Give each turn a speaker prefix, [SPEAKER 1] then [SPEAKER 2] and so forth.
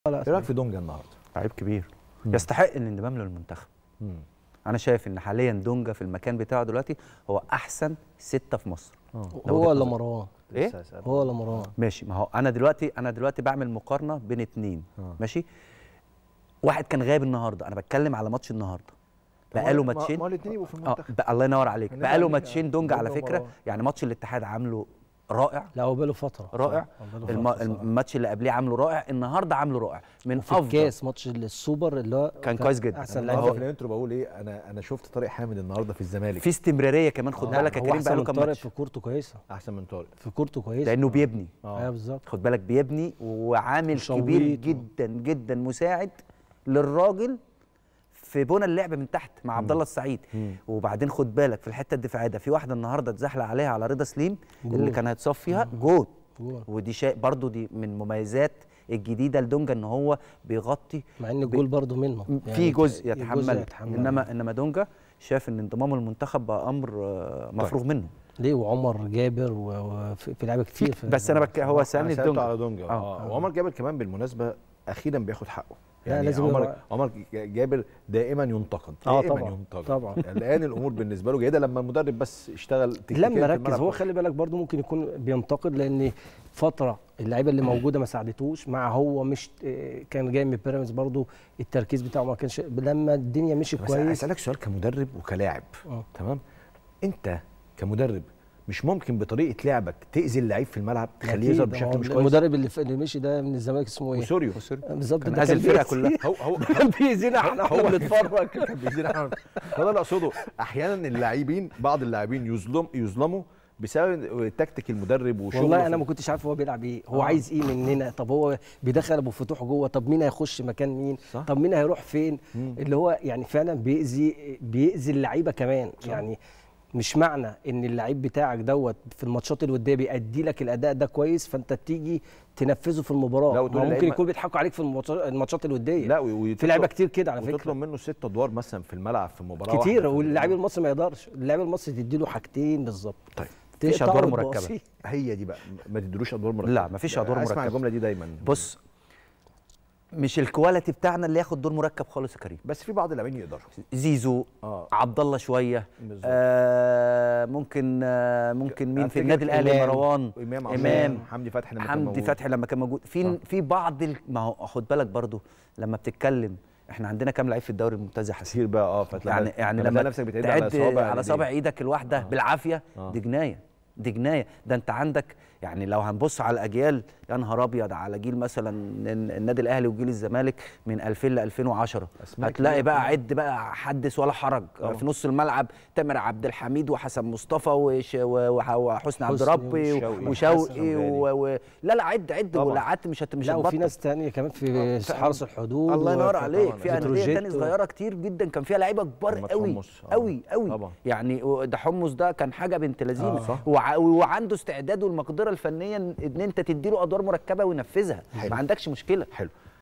[SPEAKER 1] لا
[SPEAKER 2] ايه رايك في دونجا النهارده؟
[SPEAKER 3] لعيب كبير
[SPEAKER 2] مم.
[SPEAKER 3] يستحق الانضمام للمنتخب
[SPEAKER 2] مم.
[SPEAKER 3] انا شايف ان حاليا دونجا في المكان بتاعه دلوقتي هو احسن ستة في مصر
[SPEAKER 2] اه
[SPEAKER 3] ده
[SPEAKER 1] هو
[SPEAKER 3] وجهة
[SPEAKER 1] ولا
[SPEAKER 3] نظري.
[SPEAKER 1] مروان
[SPEAKER 3] إيه؟
[SPEAKER 2] لسه هسألك.
[SPEAKER 1] هو ولا مروان
[SPEAKER 3] ماشي ما هو انا دلوقتي انا دلوقتي بعمل مقارنه بين اتنين
[SPEAKER 2] آه.
[SPEAKER 3] ماشي واحد كان غايب النهارده انا بتكلم على ماتش النهارده بقاله
[SPEAKER 2] ما-
[SPEAKER 3] ماتشين
[SPEAKER 2] ما الاثنين يبقوا في
[SPEAKER 3] اه
[SPEAKER 2] المنتخب
[SPEAKER 3] بقى الله ينور عليك
[SPEAKER 2] هنبقى
[SPEAKER 3] بقاله
[SPEAKER 2] عليك.
[SPEAKER 3] ماتشين دونجا على
[SPEAKER 2] دونجا
[SPEAKER 3] فكره
[SPEAKER 2] ومروان.
[SPEAKER 3] يعني ماتش الاتحاد عامله رائع
[SPEAKER 1] لا هو بقاله فتره
[SPEAKER 3] رائع
[SPEAKER 1] هو بقاله
[SPEAKER 3] الم...
[SPEAKER 1] فترة صراحة.
[SPEAKER 3] الماتش اللي قبليه عامله رائع النهارده عامله رائع من
[SPEAKER 1] وفي
[SPEAKER 3] افضل
[SPEAKER 1] الكاس ماتش السوبر اللي هو
[SPEAKER 3] كان كويس جدا.
[SPEAKER 1] احسن
[SPEAKER 2] انا
[SPEAKER 1] لاعب
[SPEAKER 2] النهارده
[SPEAKER 3] هو-
[SPEAKER 2] في الانترو بقول ايه انا انا شفت طارق حامد النهارده في الزمالك
[SPEAKER 3] في استمراريه كمان خد
[SPEAKER 1] لا،
[SPEAKER 3] بالك يا
[SPEAKER 1] هو
[SPEAKER 3] كريم
[SPEAKER 1] أحسن
[SPEAKER 3] بقاله
[SPEAKER 1] من
[SPEAKER 3] كام
[SPEAKER 1] طارق
[SPEAKER 3] ماتش
[SPEAKER 1] في كورته كويسه
[SPEAKER 2] احسن من طارق
[SPEAKER 1] في كورته كويسه
[SPEAKER 3] لانه بيبني
[SPEAKER 1] ايوه بالظبط
[SPEAKER 3] خد بالك بيبني وعامل
[SPEAKER 1] وشويط
[SPEAKER 3] كبير
[SPEAKER 1] و-
[SPEAKER 3] جدا جدا مساعد للراجل في بنى اللعب من تحت مع عبد الله السعيد
[SPEAKER 2] مم.
[SPEAKER 3] وبعدين خد بالك في الحته الدفاعيه ده في واحده النهارده اتزحلق عليها على رضا سليم
[SPEAKER 1] جول.
[SPEAKER 3] اللي كان هيتصاب فيها جول
[SPEAKER 1] جول.
[SPEAKER 3] ودي شيء برضو دي من مميزات الجديده لدونجا ان هو بيغطي
[SPEAKER 1] مع ان الجول برضه منه
[SPEAKER 3] في جزء
[SPEAKER 1] جزء
[SPEAKER 3] يتحمل
[SPEAKER 1] يتحمل.
[SPEAKER 3] انما انما دونجا شاف ان انضمامه للمنتخب بقى امر آه، مفروغ منه
[SPEAKER 1] ليه وعمر جابر و- وفي في لعيبه كتير في
[SPEAKER 3] بس انا بك هو
[SPEAKER 2] أنا
[SPEAKER 3] سالني
[SPEAKER 2] سألته
[SPEAKER 3] دونجا
[SPEAKER 2] على دونجا
[SPEAKER 3] آه.
[SPEAKER 2] اه وعمر جابر كمان بالمناسبه اخيرا بياخد حقه
[SPEAKER 1] لا،
[SPEAKER 2] يعني
[SPEAKER 1] لازم
[SPEAKER 2] عمر
[SPEAKER 1] يبقى-
[SPEAKER 2] عمر جابر دائما ينتقد
[SPEAKER 1] آه،
[SPEAKER 2] دائما
[SPEAKER 1] طبعاً،
[SPEAKER 2] ينتقد
[SPEAKER 1] طبعاً.
[SPEAKER 2] الان الامور بالنسبه له جيده لما المدرب بس اشتغل تكتيكياً في
[SPEAKER 1] لما ركز
[SPEAKER 2] الملعب
[SPEAKER 1] هو
[SPEAKER 2] كويس.
[SPEAKER 1] خلي بالك برضه ممكن يكون بينتقد لان فتره اللعيبه اللي موجوده ما ساعدتوش مع هو مش آه، كان جاي من بيراميدز برضه التركيز بتاعه ما كانش لما الدنيا مشيت
[SPEAKER 2] بس
[SPEAKER 1] كويس
[SPEAKER 2] اسالك سؤال كمدرب وكلاعب
[SPEAKER 1] آه.
[SPEAKER 2] تمام انت كمدرب مش ممكن بطريقه لعبك تاذي اللعيب في الملعب تخليه
[SPEAKER 1] أكيد،
[SPEAKER 2] يظهر
[SPEAKER 1] ما
[SPEAKER 2] بشكل
[SPEAKER 1] هو
[SPEAKER 2] مش كويس
[SPEAKER 1] المدرب اللي, اللي مشي ده من الزمالك اسمه ايه؟
[SPEAKER 2] وسوريو
[SPEAKER 1] بالظبط
[SPEAKER 3] كان
[SPEAKER 1] ده
[SPEAKER 3] عايز الفرقه
[SPEAKER 1] بيأذي-
[SPEAKER 3] كلها
[SPEAKER 2] هو هو
[SPEAKER 1] كان بيأذينا احنا
[SPEAKER 2] هو-
[SPEAKER 1] احنا بنتفرج
[SPEAKER 2] كان بيزيد احنا فده اللي اقصده احيانا اللاعبين بعض اللاعبين يظلم يظلموا بسبب تكتيك المدرب وشغله
[SPEAKER 1] والله
[SPEAKER 2] في-
[SPEAKER 1] انا ما كنتش عارف هو بيلعب ايه هو
[SPEAKER 2] آه.
[SPEAKER 1] عايز ايه مننا طب هو بيدخل ابو فتوح جوه طب مين هيخش مكان مين
[SPEAKER 2] صح.
[SPEAKER 1] طب مين هيروح فين
[SPEAKER 2] مم.
[SPEAKER 1] اللي هو يعني فعلا بيأذي بيأذي اللعيبه كمان
[SPEAKER 2] صح.
[SPEAKER 1] يعني مش معنى ان اللعيب بتاعك دوت في الماتشات الوديه بيأدي لك الاداء ده كويس فانت تيجي تنفذه في المباراه
[SPEAKER 2] لا،
[SPEAKER 1] ما
[SPEAKER 2] وتقول
[SPEAKER 1] هو ممكن
[SPEAKER 2] اللعيبة-
[SPEAKER 1] يكون بيضحكوا عليك في الماتشات الماتشات الوديه
[SPEAKER 2] لا و-
[SPEAKER 1] في لعيبه كتير كده على فكره
[SPEAKER 2] وتطلب منه ست ادوار مثلا في الملعب في مباراه
[SPEAKER 1] كتير
[SPEAKER 2] واحدة.
[SPEAKER 1] واللاعب المصري ما يقدرش اللاعب المصري تديله حاجتين بالظبط
[SPEAKER 2] طيب
[SPEAKER 3] مفيش
[SPEAKER 1] تقطعه
[SPEAKER 3] أدوار
[SPEAKER 1] وتباصيه.
[SPEAKER 3] مركبة.
[SPEAKER 2] هي دي بقى ما تدروش ادوار مركبه
[SPEAKER 3] لا، مفيش أدوار
[SPEAKER 2] اسمع
[SPEAKER 3] مركبة.
[SPEAKER 2] الجمله دي دايما
[SPEAKER 3] بص مش الكواليتي بتاعنا اللي ياخد دور مركب خالص يا كريم
[SPEAKER 2] بس في بعض اللاعبين يقدروا
[SPEAKER 3] زيزو
[SPEAKER 2] اه
[SPEAKER 3] عبد الله شويه
[SPEAKER 2] بالظبط.
[SPEAKER 3] آه ممكن آه ممكن مين في
[SPEAKER 2] أفتكر
[SPEAKER 3] النادي الاهلي
[SPEAKER 2] إمام،
[SPEAKER 3] مروان
[SPEAKER 2] امام عاشور،
[SPEAKER 3] امام
[SPEAKER 2] حمدي فتحي لما كان
[SPEAKER 3] حمدي
[SPEAKER 2] موجود.
[SPEAKER 3] فتحي لما كان موجود في
[SPEAKER 2] آه.
[SPEAKER 3] في بعض ال... ما هو خد بالك برضو لما بتتكلم احنا عندنا كام لعيب في الدوري الممتاز يا حسين
[SPEAKER 2] كتير بقى اه فتلاقي
[SPEAKER 3] يعني يعني
[SPEAKER 2] لما
[SPEAKER 3] لما
[SPEAKER 2] نفسك بتعد
[SPEAKER 3] تعد
[SPEAKER 2] على صوابع
[SPEAKER 3] على صابع ايدك الواحده
[SPEAKER 2] آه.
[SPEAKER 3] بالعافيه
[SPEAKER 2] آه.
[SPEAKER 3] دي جنايه دي جنايه ده انت عندك يعني لو هنبص على الاجيال يا نهار ابيض على جيل مثلا الن- النادي الاهلي وجيل الزمالك من 2000 ل 2010
[SPEAKER 2] أسماء
[SPEAKER 3] هتلاقي
[SPEAKER 2] كبيرة
[SPEAKER 3] بقى
[SPEAKER 2] طبعاً.
[SPEAKER 3] عد بقى حدث ولا حرج
[SPEAKER 2] طبعاً.
[SPEAKER 3] في نص الملعب تامر عبد الحميد وحسن مصطفى وش و- وح- وحسني عبد
[SPEAKER 1] حسني
[SPEAKER 3] ربي
[SPEAKER 2] وشوقي.
[SPEAKER 3] وشوقي
[SPEAKER 2] حسن
[SPEAKER 3] و... و... لا لا عد عد
[SPEAKER 2] طبعاً.
[SPEAKER 3] ولا عدت مش هت مش
[SPEAKER 1] لا وفي
[SPEAKER 3] هتبطل.
[SPEAKER 1] ناس تانية كمان في
[SPEAKER 3] آه،
[SPEAKER 1] حرس الحدود
[SPEAKER 3] الله ينور
[SPEAKER 1] وفي-
[SPEAKER 3] عليك
[SPEAKER 2] طبعاً.
[SPEAKER 3] في انديه
[SPEAKER 1] بتروجيت
[SPEAKER 3] تاني
[SPEAKER 1] و-
[SPEAKER 3] صغيره كتير جدا كان فيها لعيبه كبار
[SPEAKER 2] محمد
[SPEAKER 3] قوي
[SPEAKER 2] حمص. آه.
[SPEAKER 3] قوي قوي
[SPEAKER 2] طبعاً.
[SPEAKER 3] يعني ده حمص ده كان حاجه بنت لذينه
[SPEAKER 1] آه.
[SPEAKER 2] صح.
[SPEAKER 3] وع- وعنده استعداد والمقدره الفنيه ان إن انت تديله ادوار مركبه وينفذها
[SPEAKER 2] حلو.
[SPEAKER 3] ما عندكش مشكله
[SPEAKER 2] حلو